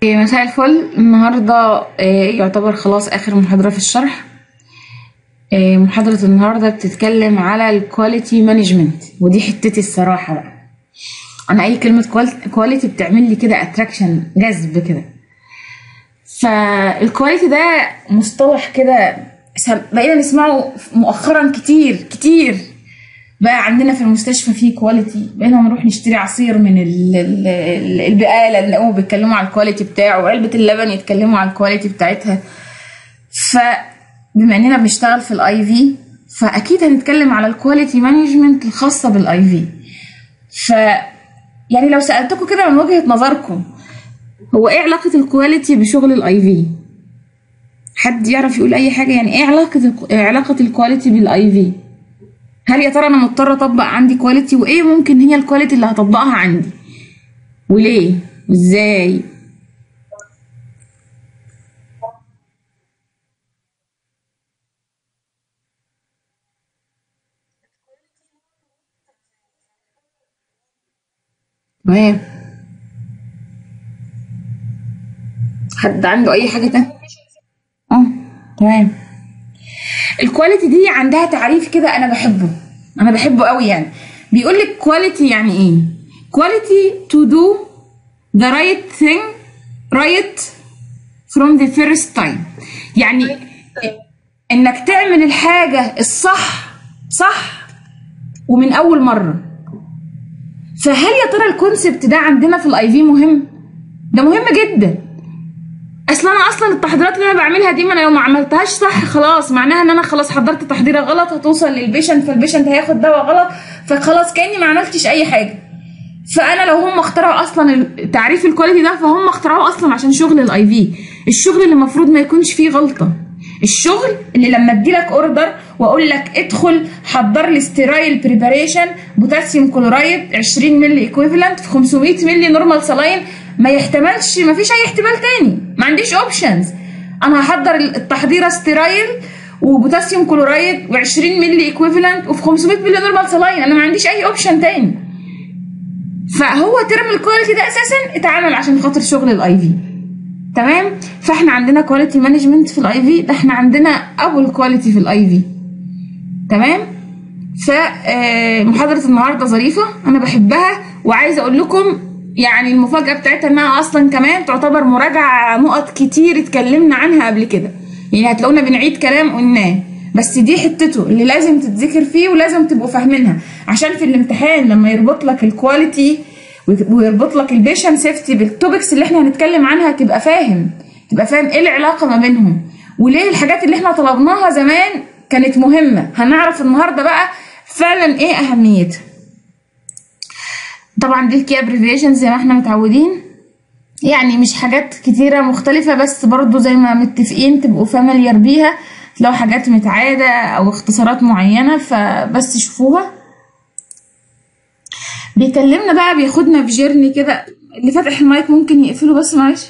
مساء الفل النهاردة آه، يعتبر خلاص آخر محاضرة في الشرح آه، محاضرة النهاردة بتتكلم على الكواليتي مانجمنت ودي حتتي الصراحة بقى أنا أي كلمة كواليتي بتعمل لي كده اتراكشن جذب كده فالكواليتي ده مصطلح كده سم- بقينا نسمعه مؤخرا كتير كتير بقى عندنا في المستشفى فيه كواليتي بقينا نروح نشتري عصير من ال- ال- ال- البقالة نلاقوهم بيتكلموا على الكواليتي بتاعه وعلبة اللبن يتكلموا على الكواليتي بتاعتها فبما اننا بنشتغل في الاي في فاكيد هنتكلم على الكواليتي مانجمنت الخاصة بالاي في ف يعني لو سألتكم كده من وجهة نظركم هو ايه علاقة الكواليتي بشغل الاي في حد يعرف يقول اي حاجة يعني ايه علاقة إيه علاقة الكواليتي بالاي في هل يا ترى انا مضطر اطبق عندي كواليتي وايه ممكن هي الكواليتي اللي هطبقها عندي وليه وازاي تمام حد عنده اي حاجة تانية اه تمام الكواليتي دي عندها تعريف كده انا بحبه انا بحبه قوي يعني بيقول لك كواليتي يعني ايه كواليتي to do the right thing right from the first time يعني انك تعمل الحاجة الصح صح ومن اول مرة فهل يا ترى الكونسبت ده عندنا في الاي في مهم ده مهم جدا اصل انا اصلا التحضيرات اللي انا بعملها دي ما انا لو ما عملتهاش صح خلاص معناها ان انا خلاص حضرت تحضيره غلط هتوصل للبيشنت فالبيشنت هياخد دواء غلط فخلاص كاني ما عملتش اي حاجه فانا لو هم اخترعوا اصلا تعريف الكواليتي ده فهم اخترعوه اصلا عشان شغل الاي في الشغل اللي المفروض ما يكونش فيه غلطه الشغل اللي لما اديلك اوردر واقول لك ادخل حضر لي ستيرايل بريباريشن بوتاسيوم كلورايد 20 مللي ايكويفالنت في 500 مللي نورمال سلاين ما يحتملش ما فيش اي احتمال تاني ما عنديش اوبشنز انا هحضر التحضيره ستيرايل وبوتاسيوم كلورايد و20 مللي ايكويفالنت وفي 500 مللي نورمال سلاين انا ما عنديش اي اوبشن تاني فهو ترم الكواليتي ده اساسا اتعمل عشان خاطر شغل الاي في تمام فاحنا عندنا كواليتي مانجمنت في الاي في ده احنا عندنا اول كواليتي في الاي في تمام فمحاضرة النهاردة ظريفة أنا بحبها وعايزة أقول لكم يعني المفاجأة بتاعتها إنها أصلا كمان تعتبر مراجعة على نقط كتير اتكلمنا عنها قبل كده يعني هتلاقونا بنعيد كلام قلناه بس دي حتته اللي لازم تتذكر فيه ولازم تبقوا فاهمينها عشان في الامتحان لما يربط لك الكواليتي ويربط لك البيشن سيفتي بالتوبكس اللي احنا هنتكلم عنها تبقى فاهم تبقى فاهم ايه العلاقة ما بينهم وليه الحاجات اللي احنا طلبناها زمان كانت مهمة هنعرف النهاردة بقى فعلا ايه اهميتها طبعا دي الكي ابريفيشن زي ما احنا متعودين يعني مش حاجات كتيرة مختلفة بس برضو زي ما متفقين تبقوا فاميليار بيها لو حاجات متعادة او اختصارات معينة فبس شوفوها بيكلمنا بقى بياخدنا في جيرني كده اللي فاتح المايك ممكن يقفله بس معلش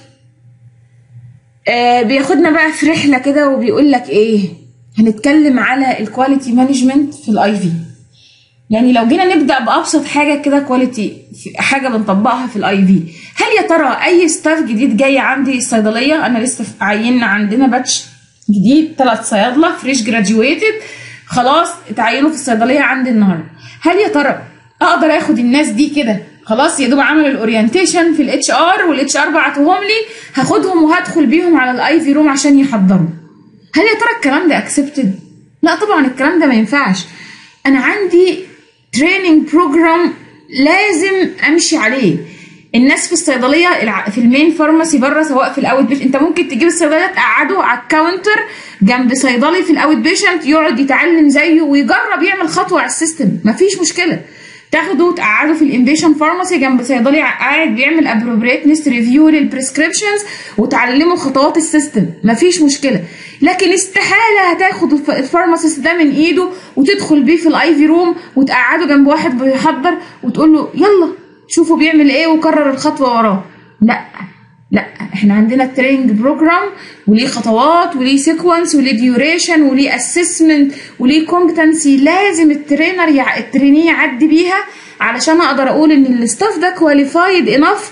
آه بياخدنا بقى في رحلة كده وبيقول لك ايه هنتكلم على الكواليتي مانجمنت في الاي في يعني لو جينا نبدا بابسط حاجه كده كواليتي حاجه بنطبقها في الاي في هل يا ترى اي ستاف جديد جاي عندي الصيدليه انا لسه عيننا عندنا باتش جديد ثلاث صيادله فريش جراديويتد خلاص اتعينوا في الصيدليه عندي النهارده هل يا ترى اقدر اخد الناس دي كده خلاص يا دوب عملوا الاورينتيشن في الاتش ار والاتش ار بعتوهم لي هاخدهم وهدخل بيهم على الاي في روم عشان يحضروا هل يا ترى الكلام ده اكسبتد لا طبعا الكلام ده ما ينفعش انا عندي تريننج بروجرام لازم امشي عليه الناس في الصيدليه الع- في المين فارماسي بره سواء في الاوت بيشنت انت ممكن تجيب الصيدليه تقعده على الكاونتر جنب صيدلي في الاوت بيشنت يقعد يتعلم زيه ويجرب يعمل خطوه على السيستم مفيش مشكله تاخده وتقعده في الانبيشن فارماسي جنب صيدلي قاعد بيعمل ابروبريتنس ريفيو للبريسكريبشنز وتعلمه خطوات السيستم مفيش مشكله لكن استحاله هتاخد الف- الفارماسيست ده من ايده وتدخل بيه في الاي في روم وتقعده جنب واحد بيحضر وتقول له يلا شوفوا بيعمل ايه وكرر الخطوه وراه لا لا احنا عندنا التريننج بروجرام وليه خطوات وليه سيكونس وليه ديوريشن وليه اسسمنت وليه كومبتنسي لازم الترينر يع... الترينيه يعدي بيها علشان اقدر اقول ان الستاف ده كواليفايد انف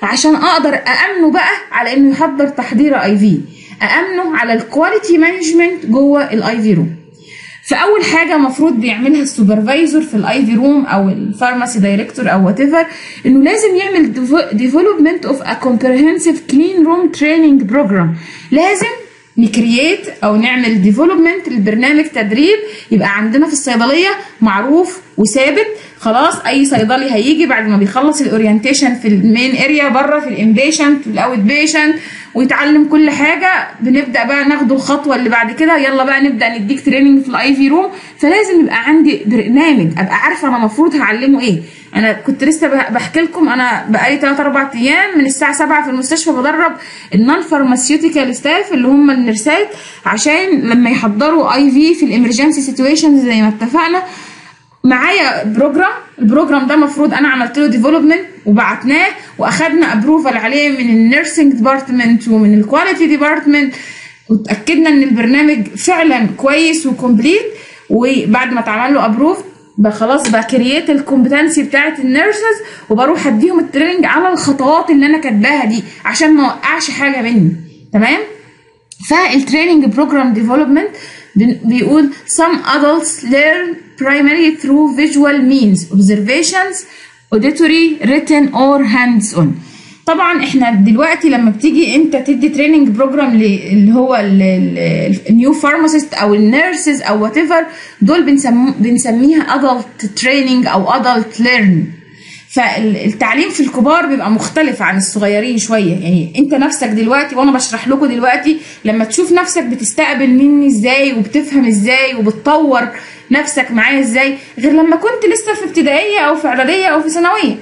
عشان اقدر اامنه بقى على انه يحضر تحضير اي في أأمنه على الكواليتي مانجمنت جوه الاي في روم فاول حاجه المفروض بيعملها السوبرفايزر في الاي في روم او الفارماسي دايركتور او وات ايفر انه لازم يعمل ديفلوبمنت اوف ا كومبريهنسيف كلين روم تريننج بروجرام لازم نكرييت او نعمل ديفلوبمنت لبرنامج تدريب يبقى عندنا في الصيدليه معروف وثابت خلاص اي صيدلي هيجي بعد ما بيخلص الاورينتيشن في المين اريا بره في الانبيشنت والاوت بيشنت ويتعلم كل حاجه بنبدا بقى ناخده الخطوه اللي بعد كده يلا بقى نبدا نديك تريننج في الاي في روم فلازم يبقى عندي برنامج ابقى عارفه انا المفروض هعلمه ايه انا كنت لسه بحكي لكم انا بقالي 3 4 ايام من الساعه 7 في المستشفى بدرب النون فارماسيوتيكال ستاف اللي هم النرسات عشان لما يحضروا اي في في الامرجنسي سيتويشنز زي ما اتفقنا معايا بروجرام البروجرام ده المفروض انا عملت له ديفلوبمنت وبعتناه واخدنا ابروفال عليه من النيرسينج ديبارتمنت ومن الكواليتي ديبارتمنت واتاكدنا ان البرنامج فعلا كويس وكومبليت وبعد ما اتعمل له ابروف خلاص بكرييت الكومبتنسي بتاعت النيرسز وبروح اديهم التريننج على الخطوات اللي انا كاتباها دي عشان ما اوقعش حاجه مني تمام فالتريننج بروجرام ديفلوبمنت بيقول some adults learn primarily through visual means observations auditory written or hands on طبعا احنا دلوقتي لما بتيجي انت تدي تريننج بروجرام اللي هو النيو فارماسيست او النيرسز او وات ايفر دول بنسم بنسميها ادلت تريننج او ادلت ليرن فالتعليم في الكبار بيبقى مختلف عن الصغيرين شويه يعني انت نفسك دلوقتي وانا بشرح لكم دلوقتي لما تشوف نفسك بتستقبل مني ازاي وبتفهم ازاي وبتطور نفسك معايا ازاي غير لما كنت لسه في ابتدائيه او في اعداديه او في ثانويه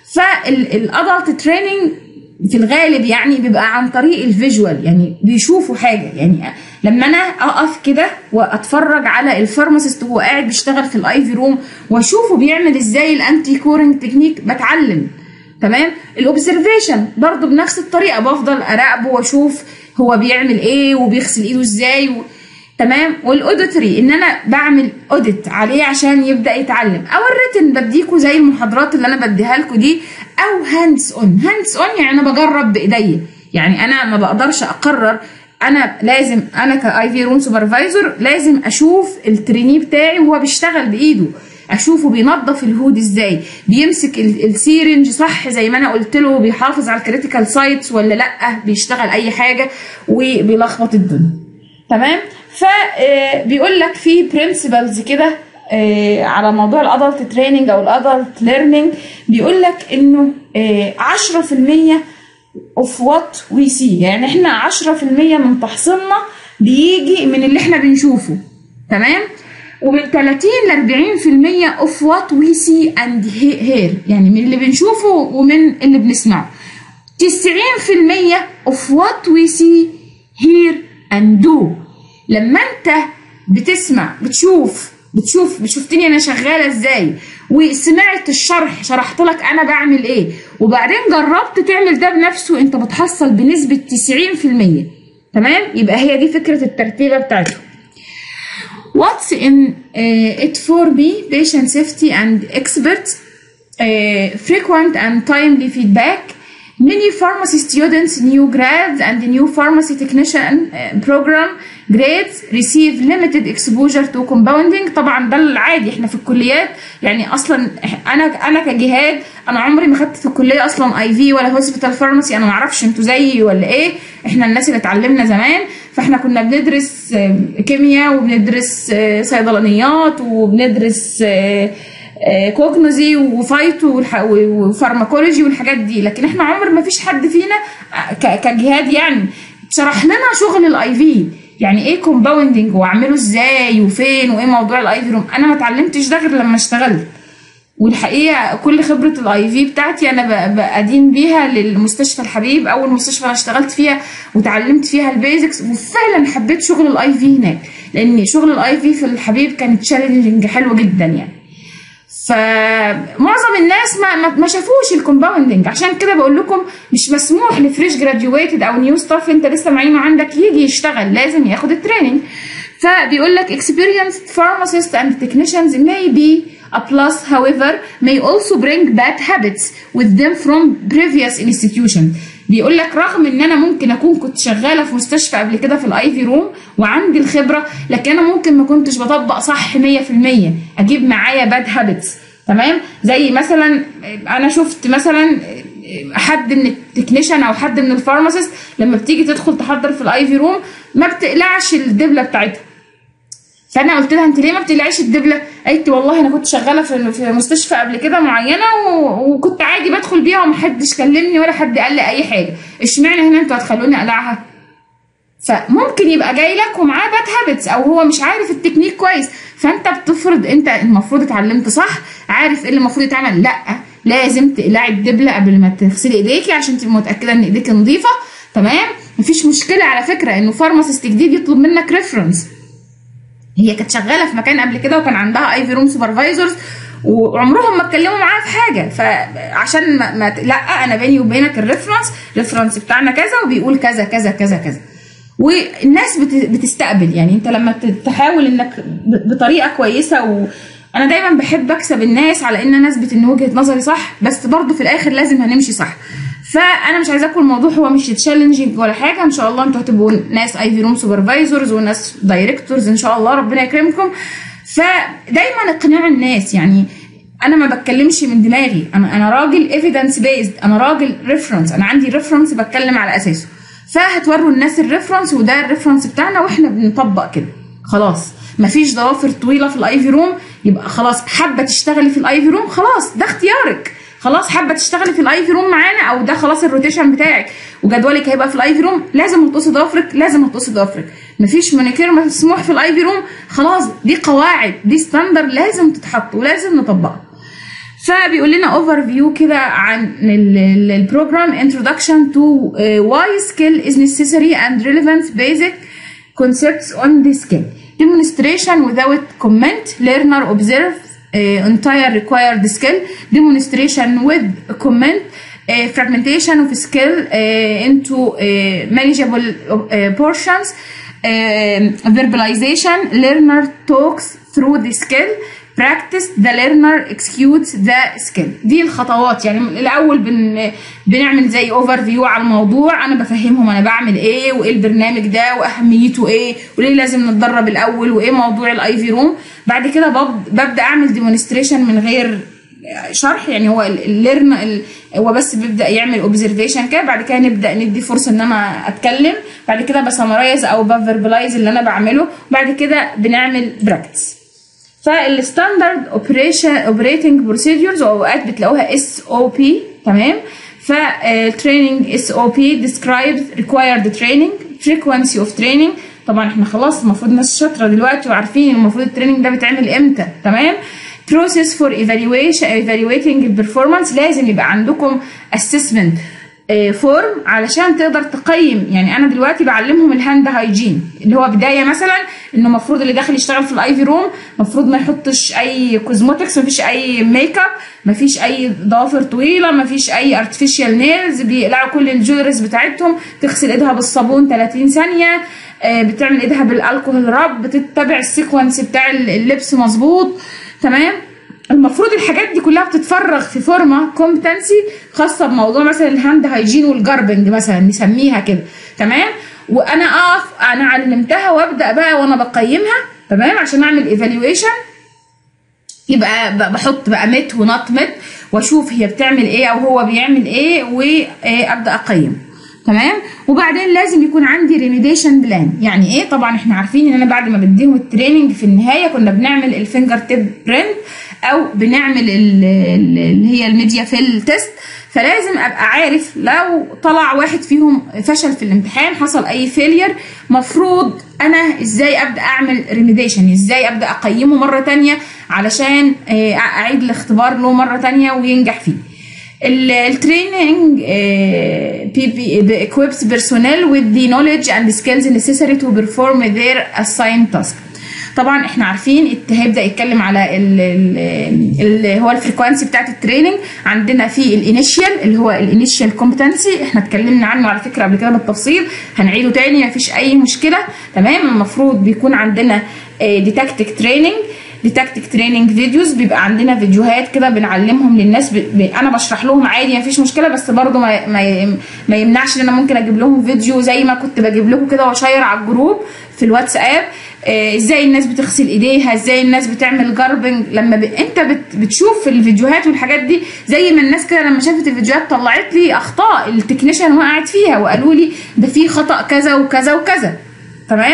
فالادلت تريننج في الغالب يعني بيبقى عن طريق الفيجوال يعني بيشوفوا حاجه يعني لما انا اقف كده واتفرج على الفارماسيست وهو قاعد بيشتغل في الاي في روم واشوفه بيعمل ازاي الانتي كورنج تكنيك بتعلم تمام الاوبزرفيشن برضو بنفس الطريقه بفضل اراقبه واشوف هو بيعمل ايه وبيغسل ايده ازاي و... تمام والاوديتوري ان انا بعمل اوديت عليه عشان يبدا يتعلم او الريتن بديكوا زي المحاضرات اللي انا بديها لكم دي او هاندز اون هاندز اون يعني انا بجرب بايديا يعني انا ما بقدرش اقرر انا لازم انا كاي في روم سوبرفايزر لازم اشوف التريني بتاعي وهو بيشتغل بايده اشوفه بينظف الهود ازاي بيمسك السيرنج صح زي ما انا قلت له بيحافظ على الكريتيكال سايتس ولا لا بيشتغل اي حاجه وبيلخبط الدنيا تمام فبيقول لك في برنسبلز كده على موضوع الادلت تريننج او الادلت ليرنينج بيقول لك انه 10% اوف وات وي سي يعني احنا 10% من تحصيلنا بيجي من اللي احنا بنشوفه تمام ومن 30 ل 40% اوف وات وي سي اند هير يعني من اللي بنشوفه ومن اللي بنسمعه 90% اوف وات وي سي هير اند دو لما انت بتسمع بتشوف بتشوف شفتني انا شغاله ازاي وسمعت الشرح شرحت لك انا بعمل ايه وبعدين جربت تعمل ده بنفسه انت بتحصل بنسبه 90% تمام يبقى هي دي فكره الترتيبه بتاعته What's in uh, it for me patient safety and experts uh, frequent and timely feedback many pharmacy students new grads and new pharmacy technician uh, program grades receive limited exposure to compounding طبعا ده العادي احنا في الكليات يعني اصلا انا انا كجهاد انا عمري ما خدت في الكليه اصلا اي في ولا هوسبيتال فارماسي انا ما اعرفش انتوا زيي ولا ايه احنا الناس اللي اتعلمنا زمان فاحنا كنا بندرس كيمياء وبندرس صيدلانيات وبندرس كوجنوزي وفايتو وفارماكولوجي والحاجات دي لكن احنا عمر ما فيش حد فينا كجهاد يعني شرح لنا شغل الاي في يعني ايه كومباوندنج واعمله ازاي وفين وايه موضوع الاي في روم انا ما اتعلمتش ده غير لما اشتغلت والحقيقه كل خبره الاي في بتاعتي انا بقديم بيها للمستشفى الحبيب اول مستشفى انا اشتغلت فيها وتعلمت فيها البيزكس وفعلا حبيت شغل الاي في هناك لان شغل الاي في في الحبيب كان تشالنجنج حلو جدا يعني فمعظم الناس ما ما شافوش الكومباوندنج عشان كده بقول لكم مش مسموح لفريش جراديويتد او نيو ستاف انت لسه معينه عندك يجي يشتغل لازم ياخد التريننج فبيقول لك experienced pharmacists and technicians may be A plus, however, may also bring bad habits with them from previous institution. بيقول لك رغم ان انا ممكن اكون كنت شغاله في مستشفى قبل كده في الاي في روم وعندي الخبره لكن انا ممكن ما كنتش بطبق صح 100% اجيب معايا باد هابتس تمام زي مثلا انا شفت مثلا حد من التكنيشن او حد من الفارماسيست لما بتيجي تدخل تحضر في الاي في روم ما بتقلعش الدبله بتاعتها فانا قلت لها انت ليه ما بتقلعيش الدبله قالت لي والله انا كنت شغاله في في مستشفى قبل كده معينه و... وكنت عادي بدخل بيها ومحدش كلمني ولا حد قال لي اي حاجه اشمعنى هنا انتوا هتخلوني اقلعها فممكن يبقى جاي لك ومعاه باد هابتس او هو مش عارف التكنيك كويس فانت بتفرض انت المفروض اتعلمت صح عارف ايه اللي المفروض يتعمل لا لازم تقلعي الدبله قبل ما تغسلي ايديكي عشان تبقي متاكده ان ايديك نظيفه تمام مفيش مشكله على فكره انه فارماسيست جديد يطلب منك ريفرنس هي كانت شغاله في مكان قبل كده وكان عندها اي في روم سوبرفايزرز وعمرهم ما اتكلموا معاها في حاجه فعشان ما, ما لا انا بيني وبينك الريفرنس الريفرنس بتاعنا كذا وبيقول كذا كذا كذا كذا والناس بتستقبل يعني انت لما تحاول انك بطريقه كويسه و انا دايما بحب اكسب الناس على ان انا اثبت ان وجهه نظري صح بس برضه في الاخر لازم هنمشي صح فانا مش عايزاكم الموضوع هو مش تشالنجينج ولا حاجه ان شاء الله انتوا هتبقوا ناس اي في روم سوبرفايزرز وناس دايركتورز ان شاء الله ربنا يكرمكم فدايما اقناع الناس يعني انا ما بتكلمش من دماغي انا انا راجل ايفيدنس بيزد انا راجل ريفرنس انا عندي ريفرنس بتكلم على اساسه فهتوروا الناس الريفرنس وده الريفرنس بتاعنا واحنا بنطبق كده خلاص مفيش ضوافر طويله في الاي في روم يبقى خلاص حابه تشتغلي في الاي في روم خلاص ده اختيارك خلاص حابه تشتغلي في الاي في روم معانا او ده خلاص الروتيشن بتاعك وجدولك هيبقى في الاي في روم لازم هتقصي ضوافرك لازم هتقصي ضوافرك مفيش مانيكير مسموح في الاي في روم خلاص دي قواعد دي ستاندر لازم تتحط ولازم نطبقها فبيقول لنا اوفر فيو كده عن البروجرام introduction to uh, why skill is necessary and relevant basic concepts on the skill demonstration without comment learner observe uh, entire required skill demonstration with comment uh, fragmentation of skill uh, into uh, manageable uh, portions uh, verbalization learner talks through the skill practice the learner executes the skill دي الخطوات يعني الاول بن بنعمل زي اوفر فيو على الموضوع انا بفهمهم انا بعمل ايه وايه البرنامج ده واهميته ايه وليه لازم نتدرب الاول وايه موضوع الاي في روم بعد كده ببدا اعمل ديمونستريشن من غير شرح يعني هو الليرن هو بس بيبدا يعمل اوبزرفيشن كده بعد كده نبدا ندي فرصه ان انا اتكلم بعد كده بسمرايز او بفربلايز اللي انا بعمله بعد كده بنعمل براكتس فالستاندرد اوبريشن اوبريتنج بروسيدورز واوقات بتلاقوها اس او بي تمام فالتريننج اس او بي ديسكرايبز ريكوايرد تريننج فريكوانسي اوف تريننج طبعا احنا خلاص المفروض ناس شاطره دلوقتي وعارفين المفروض التريننج ده بيتعمل امتى تمام process for evaluation evaluating البرفورمانس لازم يبقى عندكم assessment فورم علشان تقدر تقيم يعني انا دلوقتي بعلمهم الهاند هايجين اللي هو بدايه مثلا انه المفروض اللي داخل يشتغل في الاي في روم المفروض ما يحطش اي كوزموتكس ما فيش اي ميك اب ما فيش اي ضوافر طويله ما فيش اي ارتفيشال نيلز بيقلعوا كل الجولريز بتاعتهم تغسل ايدها بالصابون 30 ثانيه بتعمل ايدها بالالكوهول راب بتتبع السيكونس بتاع اللبس مظبوط تمام المفروض الحاجات دي كلها بتتفرغ في فورمه كومبتنسي خاصه بموضوع مثلا الهاند هايجين والجاربنج مثلا نسميها كده تمام وانا اقف انا علمتها وابدا بقى وانا بقيمها تمام عشان اعمل ايفالويشن يبقى بحط بقى مت ونوت مت واشوف هي بتعمل ايه او هو بيعمل ايه وابدا اقيم تمام وبعدين لازم يكون عندي ريميديشن بلان يعني ايه طبعا احنا عارفين ان انا بعد ما بديهم التريننج في النهايه كنا بنعمل الفينجر تيب برنت او بنعمل اللي هي الميديا فيل تيست فلازم ابقى عارف لو طلع واحد فيهم فشل في الامتحان حصل اي فيلير مفروض انا ازاي ابدا اعمل ريميديشن ازاي ابدا اقيمه مره تانية علشان اعيد الاختبار له مره تانية وينجح فيه التريننج بي بي equips personnel with the knowledge and skills necessary to perform their assigned task طبعا احنا عارفين هيبدا يتكلم على اللي هو الفريكوانسي بتاعت التريننج عندنا في الانيشال اللي هو الانيشال كومبتنسي احنا اتكلمنا عنه على فكره قبل كده بالتفصيل هنعيده تاني مفيش اي مشكله تمام المفروض بيكون عندنا ديتاكتيك تريننج ديتاكتيك تريننج فيديوز بيبقى عندنا فيديوهات كده بنعلمهم للناس ب... ب... انا بشرح لهم عادي مفيش مشكله بس برضو ما ما, ما يمنعش ان انا ممكن اجيب لهم فيديو زي ما كنت بجيب لكم كده واشير على الجروب في الواتساب آه، ازاي الناس بتغسل ايديها ازاي الناس بتعمل جاربنج لما ب... انت بت... بتشوف الفيديوهات والحاجات دي زي ما الناس كده لما شافت الفيديوهات طلعت لي اخطاء التكنيشن وقعت فيها وقالوا لي ده في خطا كذا وكذا وكذا تمام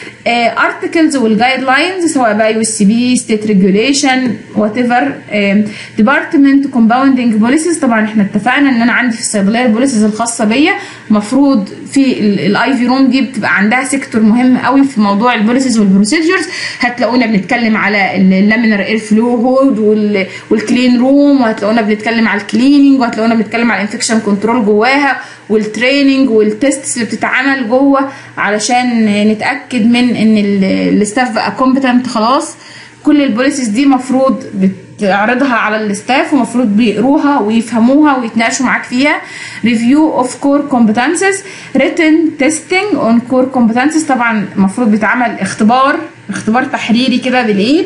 ارتكلز والجايد لاينز سواء بقى يو اس بي ستيت ريجوليشن وات ايفر ديبارتمنت كومباوندنج بوليسيز طبعا احنا اتفقنا ان انا عندي في الصيدليه البوليسيز الخاصه بيا المفروض في الاي في روم دي بتبقى عندها سيكتور مهم قوي في موضوع البوليسيز والبروسيدجرز هتلاقونا بنتكلم على اللامينر اير فلو هود والكلين روم وهتلاقونا بنتكلم على الكليننج وهتلاقونا بنتكلم على الانفكشن كنترول جواها والتريننج والتيستس اللي بتتعمل جوه علشان نتاكد من ان الستاف بقى كومبتنت خلاص كل البوليسيز دي مفروض بتعرضها على الستاف ومفروض بيقروها ويفهموها ويتناقشوا معاك فيها ريفيو اوف كور كومبتنسز ريتن تيستنج اون كور كومبتنسز طبعا المفروض بيتعمل اختبار اختبار تحريري كده بالايد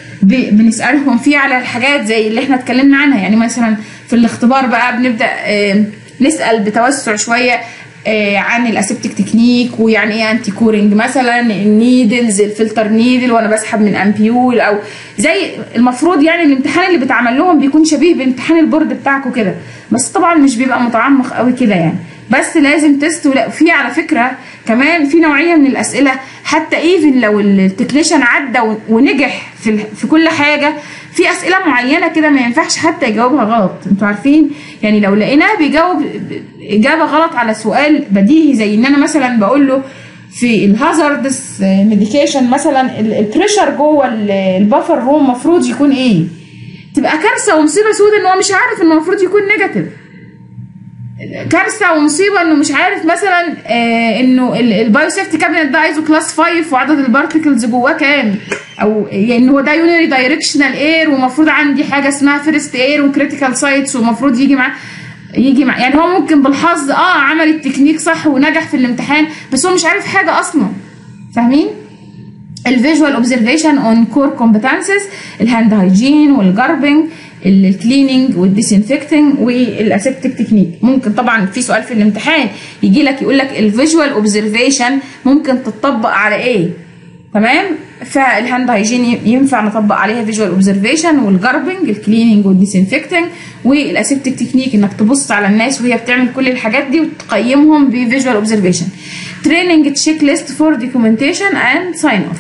بنسالهم فيه على الحاجات زي اللي احنا اتكلمنا عنها يعني مثلا في الاختبار بقى بنبدا اه نسال بتوسع شويه آه عن الاسبتيك تكنيك ويعني ايه انتي كورنج مثلا النيدلز الفلتر نيدل وانا بسحب من امبيول او زي المفروض يعني الامتحان اللي بيتعمل لهم بيكون شبيه بامتحان البورد بتاعكم كده بس طبعا مش بيبقى متعمق قوي كده يعني بس لازم تست ولا في على فكره كمان في نوعيه من الاسئله حتى ايفن لو التكنيشن عدى ونجح في في كل حاجه في اسئله معينه كده ما ينفعش حتى يجاوبها غلط انتوا عارفين يعني لو لقيناه بيجاوب اجابه غلط على سؤال بديهي زي ان انا مثلا بقول له في الهازاردس ميديكيشن مثلا البريشر جوه البفر روم المفروض يكون ايه تبقى كارثه ومصيبه سودة ان هو مش عارف انه المفروض يكون نيجاتيف كارثه ومصيبه انه مش عارف مثلا آه انه البايو سيفتي كابينت ده عايزه كلاس 5 وعدد البارتكلز جواه كام او يعني هو ده يونري دايركشنال اير ومفروض عندي حاجه اسمها فيرست اير وكريتيكال سايتس ومفروض يجي معاه يجي مع يعني هو ممكن بالحظ اه عمل التكنيك صح ونجح في الامتحان بس هو مش عارف حاجه اصلا فاهمين الفيجوال اوبزرفيشن اون كور كومبتنسز الهاند هايجين والجاربنج الكليننج والديسانفكتنج والاسبتيك تكنيك ممكن طبعا في سؤال في الامتحان يجي لك يقول لك الفيجوال اوبزرفيشن ممكن تطبق على ايه تمام فالهاند هايجين ينفع نطبق عليها فيجوال اوبزرفيشن والجاربنج الكليننج والديسانفكتنج والاسبتيك تكنيك انك تبص على الناس وهي بتعمل كل الحاجات دي وتقيمهم بفيجوال اوبزرفيشن تريننج تشيك ليست فور دوكيومنتيشن اند ساين اوف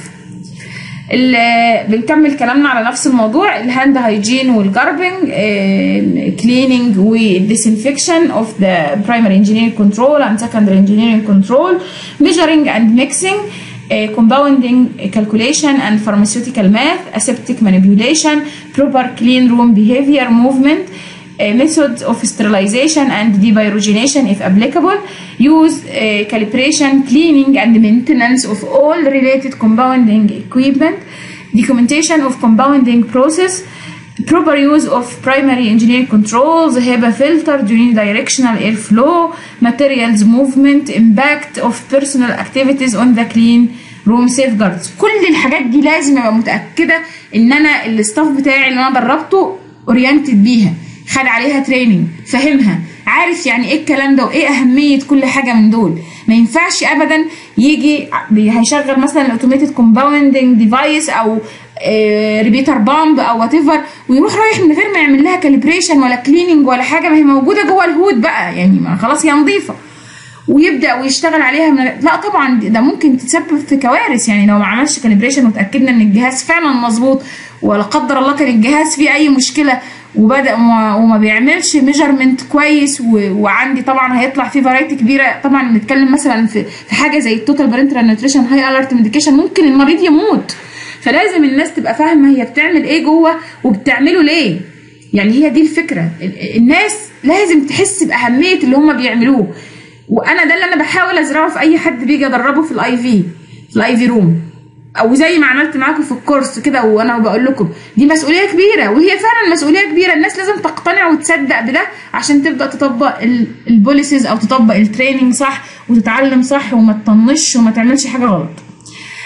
بنكمل كلامنا على نفس الموضوع الهاند هايجين والجاربنج كليننج والديسانفكشن اوف ذا برايمري انجينيرنج كنترول اند سكندري انجينيرنج كنترول ميجرنج اند ميكسنج compounding calculation and pharmaceutical math aseptic manipulation proper clean room behavior movement uh, methods of sterilization and depyrogenation if applicable use uh, calibration cleaning and maintenance of all related compounding equipment documentation of compounding process proper use of primary engineering controls HEPA filter during directional airflow materials movement impact of personal activities on the clean room safeguards كل الحاجات دي لازم ابقى متاكده ان انا الستاف بتاعي اللي انا دربته اورينتد بيها خد عليها تريننج فاهمها عارف يعني ايه الكلام ده وايه اهميه كل حاجه من دول ما ينفعش ابدا يجي هيشغل مثلا الاوتوميتد كومباوندنج ديفايس او ريبيتر بامب او وات ايفر ويروح رايح من غير ما يعمل لها كاليبريشن ولا كليننج ولا حاجه ما هي موجوده جوه الهود بقى يعني ما خلاص هي نظيفه ويبدا ويشتغل عليها من لا طبعا ده ممكن تتسبب في كوارث يعني لو ما عملش كاليبريشن وتاكدنا ان الجهاز فعلا مظبوط ولا قدر الله كان الجهاز فيه اي مشكله وبدا وما بيعملش ميجرمنت كويس وعندي طبعا هيطلع فيه فرايتي كبيره طبعا بنتكلم مثلا في في حاجه زي التوتال بارنترال نيوتريشن هاي الارت ميديكيشن ممكن المريض يموت فلازم الناس تبقى فاهمه هي بتعمل ايه جوه وبتعمله ليه يعني هي دي الفكره الناس لازم تحس باهميه اللي هم بيعملوه وانا ده اللي انا بحاول ازرعه في اي حد بيجي ادربه في الاي في في الاي في روم او زي ما عملت معاكم في الكورس كده وانا بقول لكم دي مسؤوليه كبيره وهي فعلا مسؤوليه كبيره الناس لازم تقتنع وتصدق بده عشان تبدا تطبق البوليسيز او تطبق التريننج صح وتتعلم صح وما تطنش وما تعملش حاجه غلط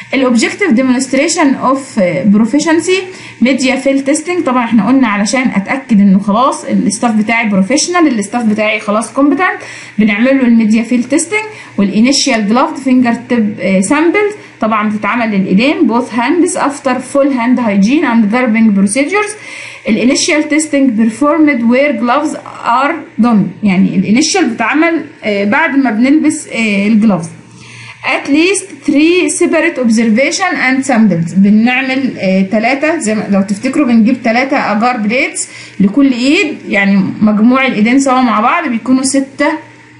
الاوبجكتيف ديمونستريشن اوف بروفيشنسي ميديا فيل تيستنج طبعا احنا قلنا علشان اتاكد انه خلاص الستاف بتاعي بروفيشنال الستاف بتاعي خلاص كومبتنت بنعمل له الميديا فيل تيستنج والانيشال جلافد فينجر تيب سامبلز طبعا بتتعمل للايدين بوث هاندز افتر فول هاند هايجين اند جاربنج بروسيدجرز الانيشال تيستنج بيرفورمد وير جلافز ار دون يعني الانيشال بتتعمل بعد ما بنلبس الجلافز at least three separate observation and samples بنعمل ثلاثة زي ما لو تفتكروا بنجيب ثلاثة أجار بليتس لكل إيد يعني مجموع الإيدين سوا مع بعض بيكونوا ستة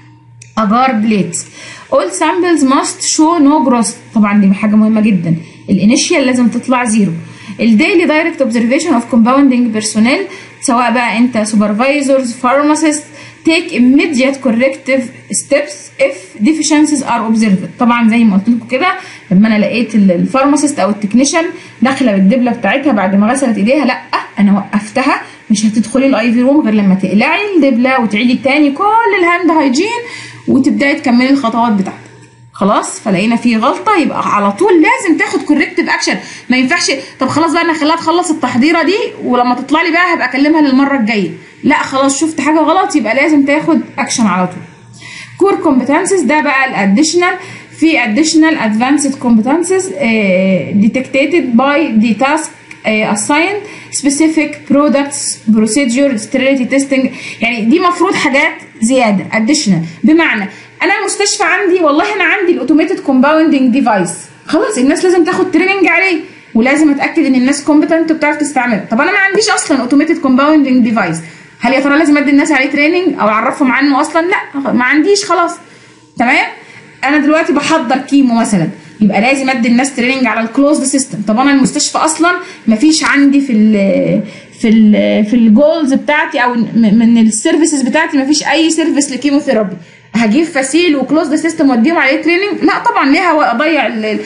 أجار بليتس all samples must show no growth طبعا دي حاجة مهمة جدا الانيشيال لازم تطلع زيرو الديلي دايركت اوبزرفيشن اوف كومباوندنج بيرسونيل سواء بقى انت سوبرفايزرز فارماسيست take immediate corrective steps if deficiencies are observed طبعا زي ما قلت لكم كده لما انا لقيت الفارماسيست او التكنيشن داخله بالدبله بتاعتها بعد ما غسلت ايديها لا انا وقفتها مش هتدخلي الاي في روم غير لما تقلعي الدبله وتعيدي تاني كل الهاند هايجين وتبداي تكملي الخطوات بتاعتك خلاص فلقينا في غلطه يبقى على طول لازم تاخد كوركتيف اكشن ما ينفعش طب خلاص بقى انا خليها تخلص التحضيره دي ولما تطلع لي بقى هبقى اكلمها للمره الجايه لا خلاص شفت حاجه غلط يبقى لازم تاخد اكشن على طول كور كومبتنسز ده بقى الاديشنال في additional advanced competences uh, detected by the task uh, assigned specific products procedure sterility testing يعني دي مفروض حاجات زياده additional بمعنى انا المستشفى عندي والله انا عندي الاوتوميتد كومباوندنج ديفايس خلاص الناس لازم تاخد تريننج عليه ولازم اتاكد ان الناس كومبتنت وبتعرف تستعمله طب انا ما عنديش اصلا اوتوميتد كومباوندنج ديفايس هل يا ترى لازم ادي الناس عليه تريننج او اعرفهم عنه اصلا لا ما عنديش خلاص تمام انا دلوقتي بحضر كيمو مثلا يبقى لازم ادي الناس تريننج على الكلوزد سيستم طب انا المستشفى اصلا ما فيش عندي في ال في ال في الجولز بتاعتي او من السيرفيسز بتاعتي ما فيش اي سيرفيس لكيموثيرابي هجيب فاسيل وكلوزد سيستم واديهم عليه تريننج لا طبعا ليه اضيع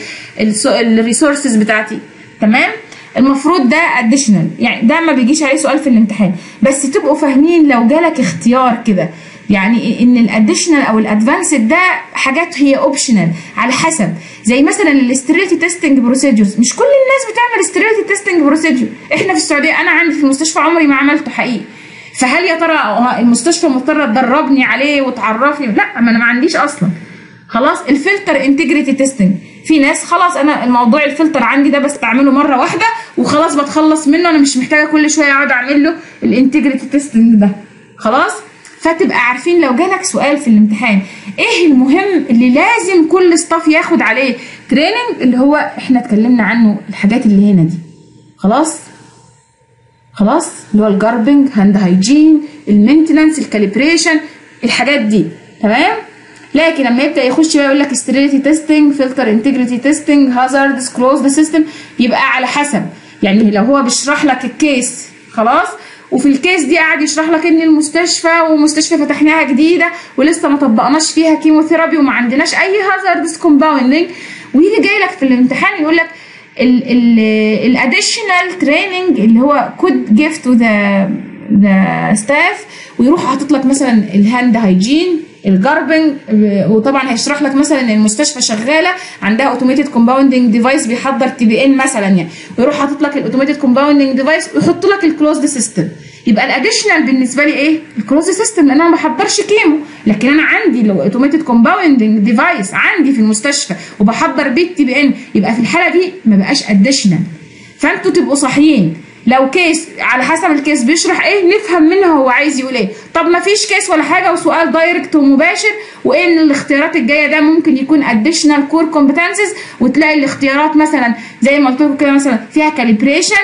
الريسورسز بتاعتي تمام المفروض ده اديشنال يعني ده ما بيجيش عليه سؤال في الامتحان بس تبقوا فاهمين لو جالك اختيار كده يعني ان الاديشنال او الادفانسد ده حاجات هي اوبشنال على حسب زي مثلا الاستريتي تيستنج بروسيدجرز مش كل الناس بتعمل استريتي تيستنج بروسيدجر احنا في السعوديه انا عندي في المستشفى عمري ما عملته حقيقي فهل يا ترى المستشفى مضطره تدربني عليه وتعرفني لا ما انا ما عنديش اصلا خلاص الفلتر انتجريتي تيستنج في ناس خلاص انا الموضوع الفلتر عندي ده بستعمله مره واحده وخلاص بتخلص منه انا مش محتاجه كل شويه اقعد اعمل له الانتجريتي تيستنج ده خلاص فتبقى عارفين لو جالك سؤال في الامتحان ايه المهم اللي لازم كل ستاف ياخد عليه تريننج اللي هو احنا اتكلمنا عنه الحاجات اللي هنا دي خلاص خلاص اللي هو الجاربنج هاند هايجين المينتنانس الكاليبريشن الحاجات دي تمام لكن لما يبدا يخش بقى يقول لك ستريتي تيستنج فلتر انتجريتي تيستنج هازارد كلوزد سيستم يبقى على حسب يعني لو هو بيشرح لك الكيس خلاص وفي الكيس دي قاعد يشرح لك ان المستشفى ومستشفى فتحناها جديده ولسه ما طبقناش فيها كيموثيرابي وما عندناش اي هازارد كومباوندنج ويجي جاي لك في الامتحان يقول لك الاديشنال تريننج اللي هو كود جيف تو ذا ذا ستاف ويروح حاطط لك مثلا الهاند هايجين الجاربنج وطبعا هيشرح لك مثلا ان المستشفى شغاله عندها اوتوميتد كومباوندنج ديفايس بيحضر تي بي ان مثلا يعني ويروح حاطط لك الاوتوميتد كومباوندنج ديفايس ويحط لك الكلوزد سيستم يبقى الاديشنال بالنسبه لي ايه الكلوزد سيستم لان انا ما بحضرش كيمو لكن انا عندي لو اوتوميتد كومباوندنج ديفايس عندي في المستشفى وبحضر بيه التي بي ان يبقى في الحاله دي ما بقاش اديشنال فانتوا تبقوا صاحيين لو كيس على حسب الكيس بيشرح ايه نفهم منه هو عايز يقول ايه طب ما فيش كيس ولا حاجه وسؤال دايركت ومباشر وايه ان الاختيارات الجايه ده ممكن يكون اديشنال كور كومبتنسز وتلاقي الاختيارات مثلا زي ما قلت لكم كده مثلا فيها كاليبريشن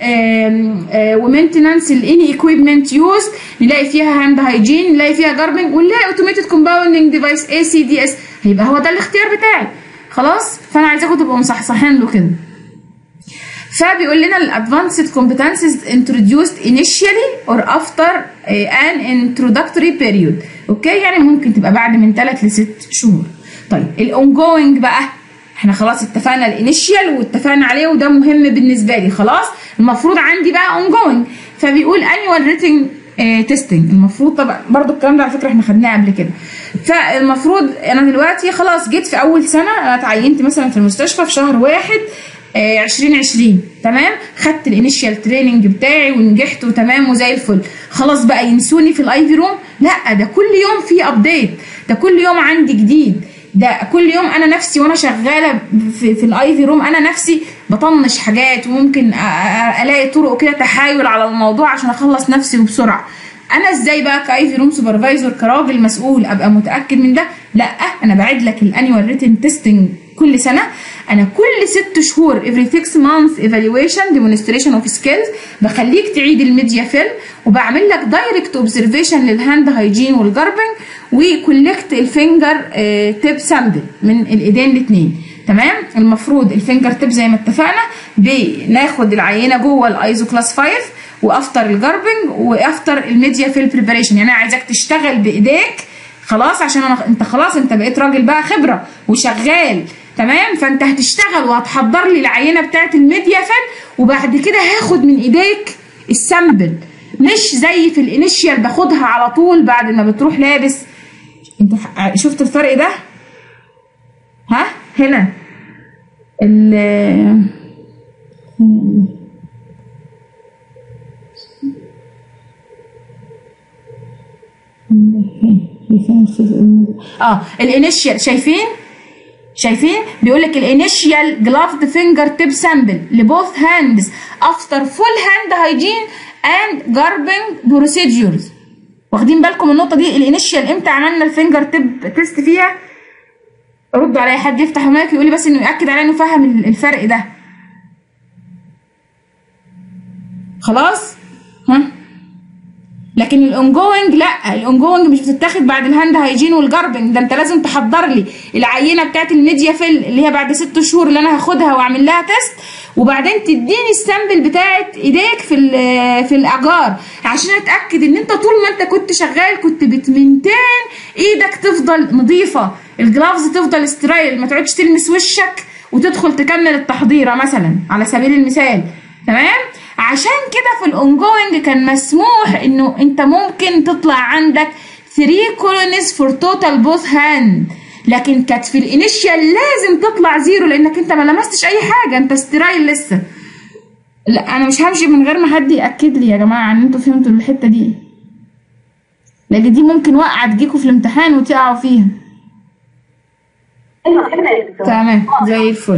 ومينتنانس الاني ايكويبمنت يوز نلاقي فيها هاند هايجين نلاقي فيها جاربنج ونلاقي اوتوميتد كومباوندنج ديفايس اي سي دي اس هيبقى هو ده الاختيار بتاعي خلاص فانا عايزاكم تبقوا مصحصحين له كده فبيقول لنا الادفانسد competences introduced initially or after an introductory period اوكي يعني ممكن تبقى بعد من 3 ل 6 شهور طيب الاونجوينج بقى احنا خلاص اتفقنا الانيشيال واتفقنا عليه وده مهم بالنسبه لي خلاص المفروض عندي بقى اونجوينج فبيقول annual rating تيستنج المفروض طبعا برضو الكلام ده على فكره احنا خدناه قبل كده فالمفروض انا دلوقتي خلاص جيت في اول سنه انا اتعينت مثلا في المستشفى في شهر واحد آه، 2020 تمام خدت الانيشال تريننج بتاعي ونجحت وتمام وزي الفل خلاص بقى ينسوني في الاي في روم لا ده كل يوم في ابديت ده كل يوم عندي جديد ده كل يوم انا نفسي وانا شغاله في, في الاي في روم انا نفسي بطنش حاجات وممكن أ- أ- الاقي طرق كده تحايل على الموضوع عشان اخلص نفسي وبسرعه انا ازاي بقى كاي في روم سوبرفايزر كراجل مسؤول ابقى متاكد من ده لا انا بعد لك الانيوال ريتن تيستنج كل سنه انا كل ست شهور every 6 months evaluation demonstration of skills بخليك تعيد الميديا فيلم وبعمل لك دايركت اوبزرفيشن للهاند هايجين والجاربنج وكولكت الفينجر تيب سامبل من الايدين الاثنين تمام المفروض الفينجر تيب زي ما اتفقنا بناخد العينه جوه الايزو كلاس 5 وافتر الجاربنج وافتر الميديا فيل بريباريشن يعني انا عايزاك تشتغل بايديك خلاص عشان انا انت خلاص انت بقيت راجل بقى خبره وشغال تمام فانت هتشتغل وهتحضر لي العينه بتاعت الميديا فيل وبعد كده هاخد من ايديك السامبل مش زي في الانيشيال باخدها على طول بعد ما بتروح لابس انت شفت الفرق ده ها هنا ال اه الانيشيال شايفين شايفين بيقول لك الانيشيال جلافد فينجر تيب سامبل لبوث هاندز افتر فول هاند هايجين اند جاربنج بروسيدجرز واخدين بالكم النقطه دي الانيشيال امتى عملنا الفينجر تيب تيست فيها ردوا عليا حد يفتح المايك يقول لي بس انه ياكد عليا انه فاهم الفرق ده خلاص ها لكن الاونجوينج لا الاونجوينج مش بتتاخد بعد الهاند هايجين والجاربنج ده انت لازم تحضر لي العينه بتاعت الميديا فيل اللي هي بعد ست شهور اللي انا هاخدها واعمل لها تيست وبعدين تديني السامبل بتاعت ايديك في في الاجار عشان اتاكد ان انت طول ما انت كنت شغال كنت بتمنتين ايدك تفضل نظيفه الجلافز تفضل سترايل ما تقعدش تلمس وشك وتدخل تكمل التحضيره مثلا على سبيل المثال تمام عشان كده في الاونجوينج كان مسموح انه انت ممكن تطلع عندك 3 كولونيز فور توتال بوث هاند لكن كانت في الانيشيال لازم تطلع زيرو لانك انت ما لمستش اي حاجه انت سترايل لسه لا انا مش همشي من غير ما حد ياكد لي يا جماعه ان انتوا فهمتوا الحته دي لان دي ممكن وقعه تجيكوا في الامتحان وتقعوا فيها تمام زي الفل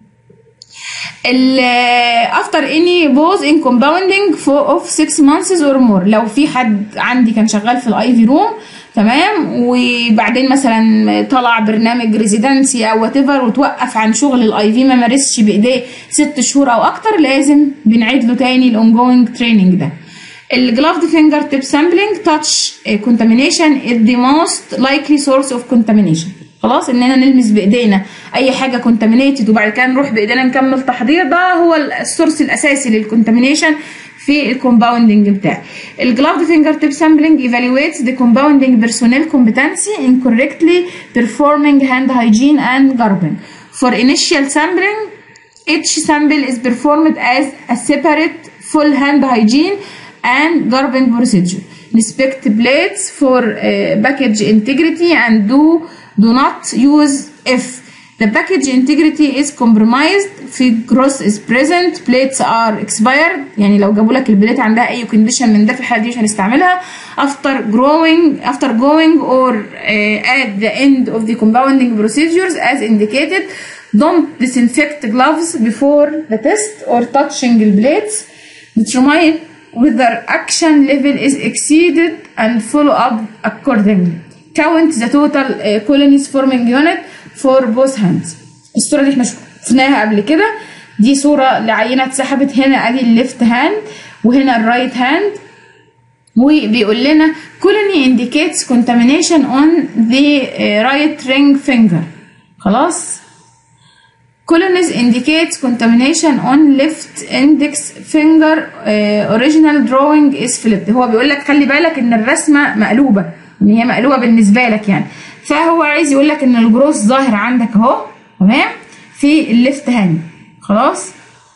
افتر اني بوز ان كومباوندنج اوف 6 مانثس اور مور لو في حد عندي كان شغال في الاي في روم تمام وبعدين مثلا طلع برنامج ريزيدنسي او وات ايفر وتوقف عن شغل الاي في ما مارسش بايديه ست شهور او اكتر لازم بنعيد له تاني الاونجوينج تريننج ده الجلافد فينجر تيب سامبلينج تاتش كونتامينيشن از ذا موست لايكلي سورس اوف كونتامينيشن خلاص اننا نلمس بايدينا اي حاجه كونتامينيتد وبعد كده نروح بايدينا نكمل تحضير ده هو السورس الاساسي للكونتامينيشن في الكومباوندنج بتاعي الجلافد فينجر تيب سامبلينج evaluates the compounding personnel competency in correctly performing hand hygiene and garbing for initial sampling each sample is performed as a separate full hand hygiene and garbing procedure inspect plates for uh, package integrity and do do not use if the package integrity is compromised في gross is present plates are expired يعني لو جابوا لك البليت عندها اي condition من ده في الحاله دي مش هنستعملها after growing after going or uh, at the end of the compounding procedures as indicated don't disinfect gloves before the test or touching the plates determine whether action level is exceeded and follow up accordingly count the total uh, colonies forming unit for both hands الصورة دي احنا شفناها قبل كده دي صورة لعينة اتسحبت هنا ادي الليفت هاند وهنا الرايت هاند وبيقول لنا colony indicates contamination on the uh, right ring finger خلاص colonies indicates contamination on left index finger uh, original drawing is flipped هو بيقول لك خلي بالك ان الرسمة مقلوبة ان هي مقلوبة بالنسبة لك يعني فهو عايز يقول لك ان الجروس ظاهر عندك اهو تمام في الليفت هاند خلاص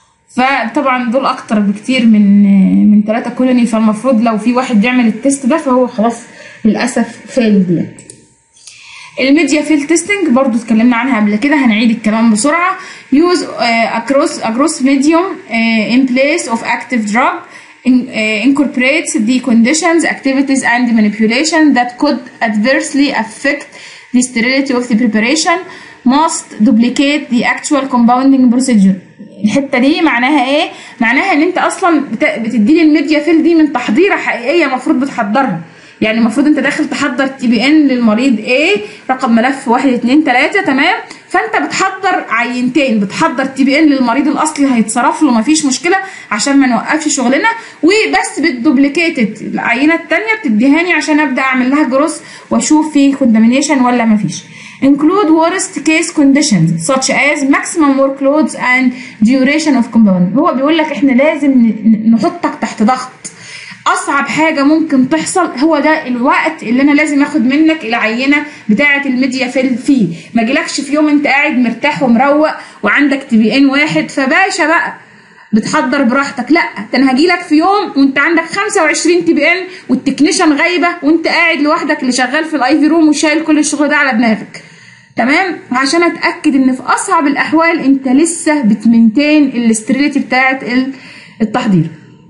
فطبعا دول اكتر بكتير من من 3 كولوني فالمفروض لو في واحد بيعمل التيست ده فهو خلاص للاسف فيلد يعني الميديا فيل تيستنج برضو اتكلمنا عنها قبل كده هنعيد الكلام بسرعه use uh, across across medium uh, in place of active drug in, uh, incorporates the conditions activities and manipulation that could adversely affect the sterility of the preparation must duplicate the actual compounding procedure الحته دي معناها ايه معناها ان انت اصلا بت- بتدي لي الميديا فيل دي من تحضيره حقيقيه المفروض بتحضرها يعني المفروض انت داخل تحضر تي بي ان للمريض ايه رقم ملف 1 2 3 تمام فانت بتحضر عينتين بتحضر تي بي ان للمريض الاصلي هيتصرف له مفيش مشكله عشان ما نوقفش شغلنا وبس بتدوبليكيت العينه الثانيه بتديهاني عشان ابدا اعمل لها جروس واشوف في كونتامينيشن ولا مفيش include worst case conditions such as maximum workloads and duration of compounding هو بيقول لك احنا لازم ن- نحطك تحت ضغط اصعب حاجه ممكن تحصل هو ده الوقت اللي انا لازم اخد منك العينه بتاعه الميديا فيل فيه ما جيلكش في يوم انت قاعد مرتاح ومروق وعندك تي بي ان واحد فباشا بقى بتحضر براحتك لا ده انا هجيلك في يوم وانت عندك 25 تي بي ان والتكنيشن غايبه وانت قاعد لوحدك اللي شغال في الاي في روم وشايل كل الشغل ده على دماغك تمام عشان اتاكد ان في اصعب الاحوال انت لسه بتمنتين الاستريليتي بتاعه ال- التحضير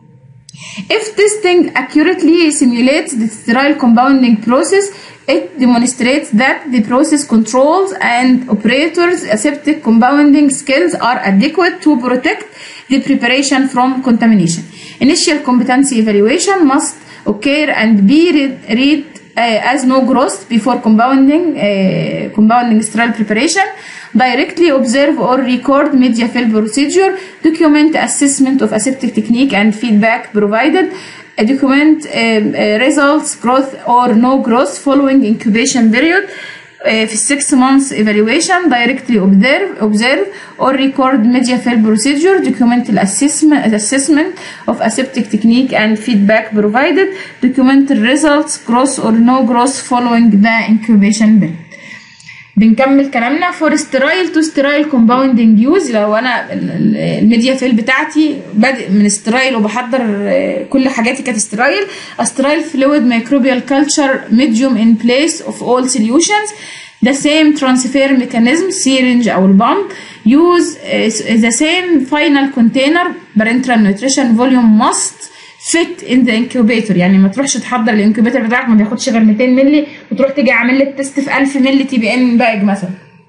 If testing accurately simulates the sterile compounding process, it demonstrates that the process controls and operators' aseptic compounding skills are adequate to protect the preparation from contamination. Initial competency evaluation must occur and be read, read uh, as no growth before compounding uh, compounding sterile preparation directly observe or record media fill procedure document assessment of aseptic technique and feedback provided uh, document um, uh, results growth or no growth following incubation period uh, في 6 months evaluation directly observe observe or record media fill procedure document assessment assessment of aseptic technique and feedback provided document the results growth or no growth following the incubation period بنكمل كلامنا فور سترايل تو سترايل كومباوندنج يوز لو انا ال- ال- الميديا فيل بتاعتي بادئ من سترايل وبحضر آه، كل حاجاتي كانت سترايل سترايل فلويد ميكروبيال كلتشر ميديوم ان بليس اوف اول سوليوشنز the same transfer mechanism syringe او البامب use uh, the same final container parenteral nutrition volume must fit in the incubator يعني ما تروحش تحضر الانكوبيتر بتاعك ما بياخدش غير 200 مللي وتروح تيجي عامل لي التست في 1000 مللي تي بي ان باج مثلا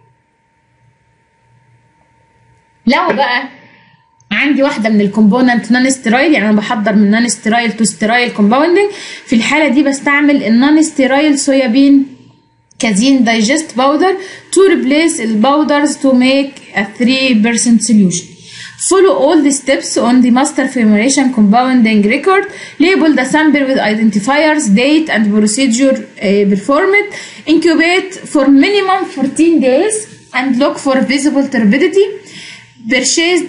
لو بقى عندي واحده من الكومبوننت نون ستيرايل يعني انا بحضر من نون ستيرايل تو ستيرايل كومباوندنج في الحاله دي بستعمل النون ستيرايل صويابين كازين دايجست باودر to replace الباودرز to make a 3% solution Follow all the steps on the master formulation compounding record. Label the sample with identifiers, date, and procedure uh, performed. Incubate for minimum 14 days and look for visible turbidity. Purchased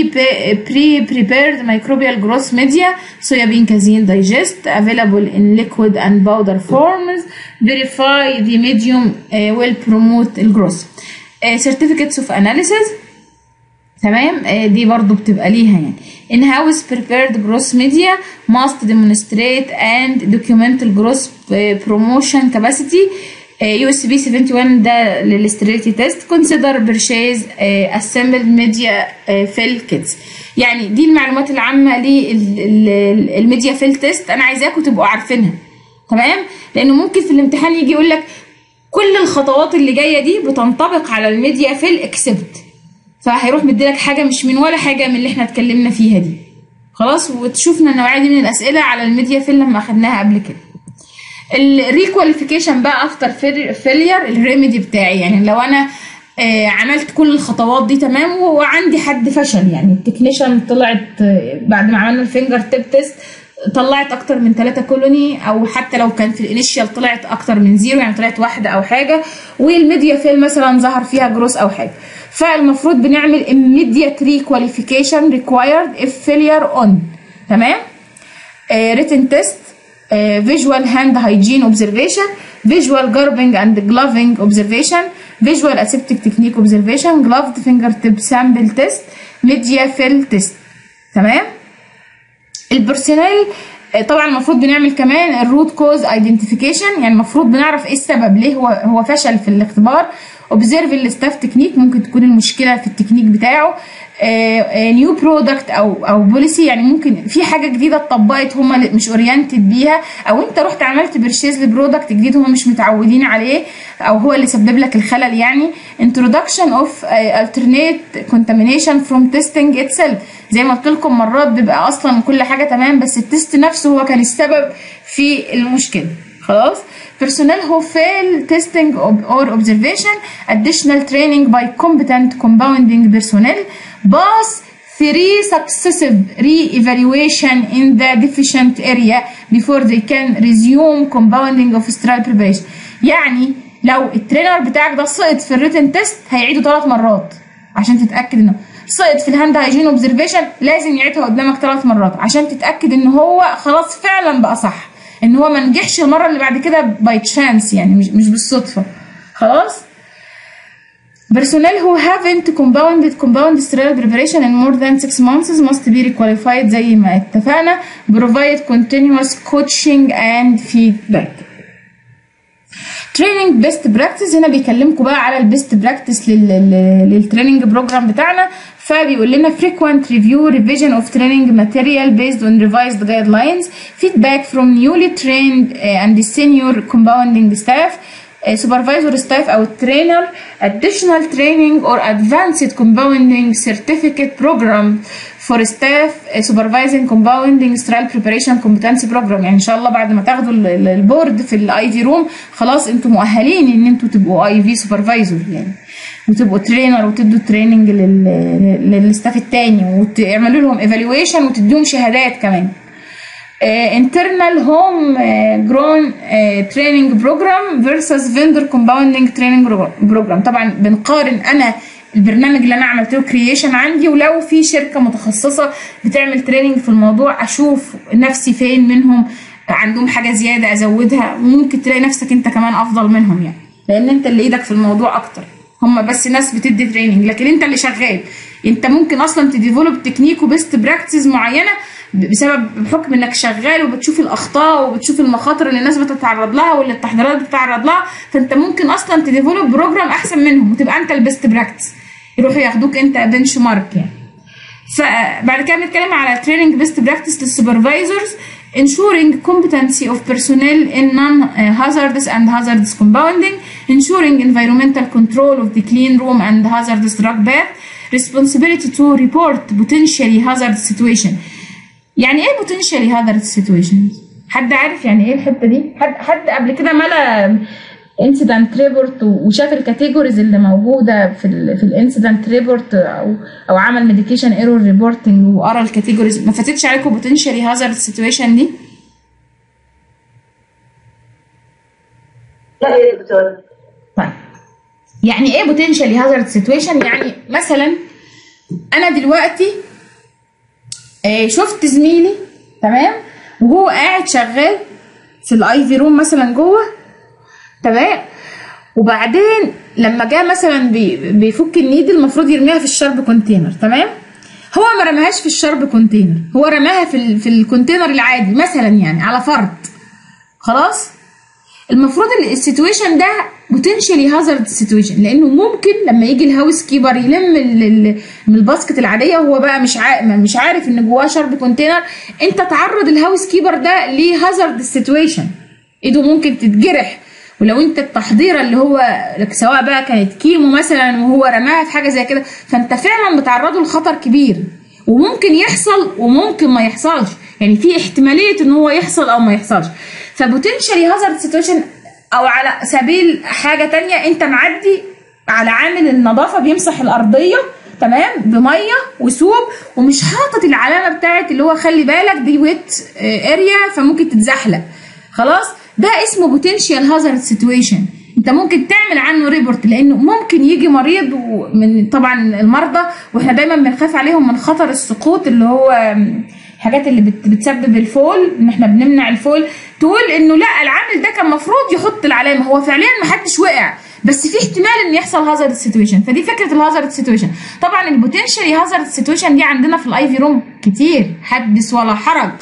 pre-prepared microbial growth media, soybean casein digest, available in liquid and powder forms. Verify the medium uh, will promote الجروث. Uh, certificates of analysis تمام آه، دي برضو بتبقى ليها يعني in house prepared gross media must demonstrate and document the gross آه، promotion capacity آه، USB 71 ده للستريتي تيست consider purchase آه، assembled media آه، fill kits يعني دي المعلومات العامة للميديا فيل تيست انا عايزاكم تبقوا عارفينها تمام لانه ممكن في الامتحان يجي يقول لك كل الخطوات اللي جايه دي بتنطبق على الميديا فيل اكسبت فهيروح مديلك حاجه مش من ولا حاجه من اللي احنا اتكلمنا فيها دي خلاص وتشوفنا النوعيه دي من الاسئله على الميديا فيل لما اخدناها قبل كده الريكواليفيكيشن بقى افتر فيلير الريميدي بتاعي يعني لو انا آه عملت كل الخطوات دي تمام وعندي حد فشل يعني التكنيشن طلعت آه، بعد ما عملنا الفينجر تيب تيست طلعت اكتر من ثلاثة كولوني او حتى لو كان في الانيشال طلعت اكتر من زيرو يعني طلعت واحده او حاجه والميديا فيل مثلا ظهر فيها جروس او حاجه فالمفروض بنعمل immediate requalification required if failure on تمام آه written test آه visual hand hygiene observation visual garbing and gloving observation visual aseptic technique observation gloved fingertip sample test media fill test تمام البرسونيل طبعا المفروض بنعمل كمان الروت كوز ايدنتيفيكيشن يعني المفروض بنعرف ايه السبب ليه هو هو فشل في الاختبار اوبزيرف الستاف تكنيك ممكن تكون المشكله في التكنيك بتاعه نيو برودكت او او بوليسي يعني ممكن في حاجه جديده اتطبقت هم مش اورينتد بيها او انت رحت عملت برشيز لبرودكت جديد هم مش متعودين عليه او هو اللي سبب لك الخلل يعني introduction of alternate contamination from testing itself زي ما قلت لكم مرات بيبقى اصلا كل حاجه تمام بس التست نفسه هو كان السبب في المشكله خلاص personnel who fail testing or observation additional training by competent compounding personnel pass three successive re-evaluation in the deficient area before they can resume compounding of sterile preparation يعني لو الترينر بتاعك ده سقط في الريتن تيست هيعيده ثلاث مرات عشان تتاكد انه سقط في الهاند هايجين اوبزرفيشن لازم يعيدها قدامك ثلاث مرات عشان تتاكد ان هو خلاص فعلا بقى صح ان هو ما نجحش المره اللي بعد كده باي تشانس يعني مش مش بالصدفه خلاص personnel who haven't compounded compound sterile preparation in more than 6 months must be requalified زي ما اتفقنا provide continuous coaching and feedback تريننج بيست براكتس هنا بيكلمكم بقى على البيست براكتس للتريننج بروجرام بتاعنا فبيقول لنا frequent review revision of training material based on revised guidelines feedback from newly trained uh, and senior compounding staff uh, supervisor staff او trainer additional training or advanced compounding certificate program for staff uh, supervising compounding sterile preparation competency program يعني ان شاء الله بعد ما تاخدوا البورد في الاي في روم خلاص انتوا مؤهلين ان انتوا تبقوا اي في سوبرفايزر يعني وتبقوا ترينر وتدوا تريننج للستاف التاني وتعملوا لهم ايفالويشن وتديهم شهادات كمان internal home grown training program versus vendor compounding training program طبعا بنقارن انا البرنامج اللي انا عملت له كرييشن عندي ولو في شركه متخصصه بتعمل تريننج في الموضوع اشوف نفسي فين منهم عندهم حاجه زياده ازودها ممكن تلاقي نفسك انت كمان افضل منهم يعني لان انت اللي ايدك في الموضوع اكتر هم بس ناس بتدي تريننج لكن انت اللي شغال انت ممكن اصلا تديفلوب تكنيك وبيست براكتس معينه بسبب بحكم انك شغال وبتشوف الاخطاء وبتشوف المخاطر اللي الناس بتتعرض لها واللي التحضيرات بتتعرض لها فانت ممكن اصلا تديفلوب بروجرام احسن منهم وتبقى انت البيست براكتس يروحوا ياخدوك انت بنش مارك يعني فبعد كده بنتكلم على تريننج بيست براكتس للسوبرفايزرز ensuring competency of personnel in non-hazardous and hazardous compounding, ensuring environmental control of the clean room and hazardous drug bath, responsibility to report potentially hazardous situation. يعني ايه potentially hazardous situation؟ حد عارف يعني ايه الحته دي؟ حد حد قبل كده ملا انسيدنت ريبورت وشاف الكاتيجوريز اللي موجوده في ال في الانسيدنت ريبورت او او عمل ميديكيشن ايرور ريبورتنج وقرا الكاتيجوريز ما فاتتش عليكم بوتنشالي هازارد سيتويشن دي؟ لا يا دكتور طيب يعني ايه بوتنشالي هازارد سيتويشن؟ يعني مثلا انا دلوقتي آه، شفت زميلي تمام وهو قاعد شغال في الاي في روم مثلا جوه تمام وبعدين لما جه مثلا بي بيفك النيد المفروض يرميها في الشرب كونتينر تمام هو ما رماهاش في الشرب كونتينر هو رماها في ال في الكونتينر العادي مثلا يعني على فرض خلاص المفروض ان السيتويشن ده بوتنشالي هازارد سيتويشن لانه ممكن لما يجي الهاوس كيبر يلم ال- ال- من الباسكت العاديه وهو بقى مش عا... مش عارف ان جواه شرب كونتينر انت تعرض الهاوس كيبر ده لهازارد سيتويشن ايده ممكن تتجرح ولو انت التحضيره اللي هو سواء بقى كانت كيمو مثلا وهو رماها في حاجه زي كده فانت فعلا بتعرضه لخطر كبير وممكن يحصل وممكن ما يحصلش يعني في احتماليه ان هو يحصل او ما يحصلش فبوتنشالي هازارد سيتويشن او على سبيل حاجه تانية انت معدي على عامل النظافه بيمسح الارضيه تمام بميه وسوب ومش حاطط العلامه بتاعت اللي هو خلي بالك دي ويت اريا فممكن تتزحلق خلاص ده اسمه بوتنشال هازارد سيتويشن انت ممكن تعمل عنه ريبورت لانه ممكن يجي مريض من طبعا المرضى واحنا دايما بنخاف عليهم من خطر السقوط اللي هو الحاجات اللي بت- بتسبب الفول ان احنا بنمنع الفول تقول انه لا العامل ده كان المفروض يحط العلامه هو فعليا ما حدش وقع بس في احتمال ان يحصل هازارد سيتويشن فدي فكره الهازارد سيتويشن طبعا البوتنشالي هازارد سيتويشن دي عندنا في الاي في روم كتير حدث ولا حرج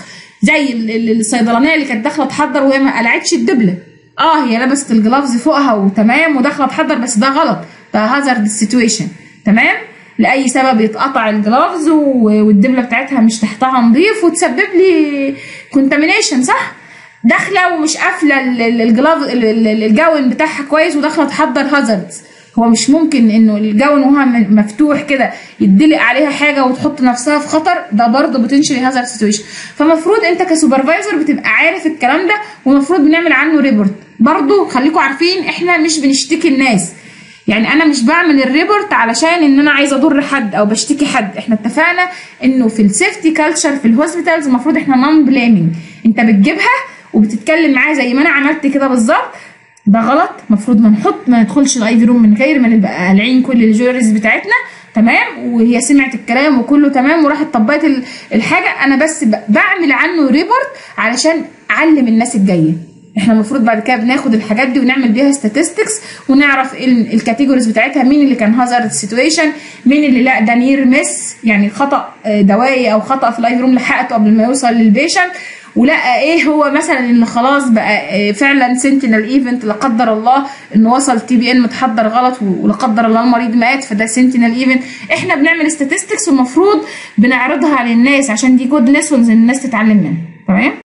زي ال- ال- الصيدلانيه اللي كانت داخله تحضر وهي ما قلعتش الدبله اه هي لبست الجلافز فوقها وتمام وداخله تحضر بس ده غلط ده هازارد سيتويشن تمام لاي سبب يتقطع الجلافز و- والدبله بتاعتها مش تحتها نظيف وتسبب لي كونتامينيشن صح داخله ومش قافله ال- ال- الجلاف ال- ال- الجون بتاعها كويس وداخله تحضر هازاردز هو مش ممكن انه الجون وهو م- مفتوح كده يدلق عليها حاجه وتحط نفسها في خطر ده برضه بوتنشالي هازارد سيتويشن فمفروض انت كسوبرفايزر بتبقى عارف الكلام ده ومفروض بنعمل عنه ريبورت برضه خليكم عارفين احنا مش بنشتكي الناس يعني انا مش بعمل الريبورت علشان ان انا عايزه اضر حد او بشتكي حد احنا اتفقنا انه في السيفتي كلتشر في الهوسبيتالز المفروض احنا نون بليمنج انت بتجيبها وبتتكلم معاه زي ما انا عملت كده بالظبط ده غلط المفروض ما نحط ما ندخلش الاي في روم من غير ما نبقى قالعين كل الجوريز بتاعتنا تمام وهي سمعت الكلام وكله تمام وراحت طبقت ال- الحاجه انا بس ب- بعمل عنه ريبورت علشان اعلم الناس الجايه احنا المفروض بعد كده بناخد الحاجات دي ونعمل بيها statistics ونعرف ايه ال- الكاتيجوريز بتاعتها مين اللي كان هازارد سيتويشن مين اللي لا ده نير مس يعني خطا آه، دوائي او خطا في الايف روم لحقته قبل ما يوصل للبيشنت ولقى ايه هو مثلا اللي خلاص بقى آه، فعلا سنتينال ايفنت لا قدر الله انه وصل تي بي ان متحضر غلط و- ولا قدر الله المريض مات فده سنتينال ايفنت احنا بنعمل statistics والمفروض بنعرضها على الناس عشان دي جود ليسونز الناس تتعلم منها تمام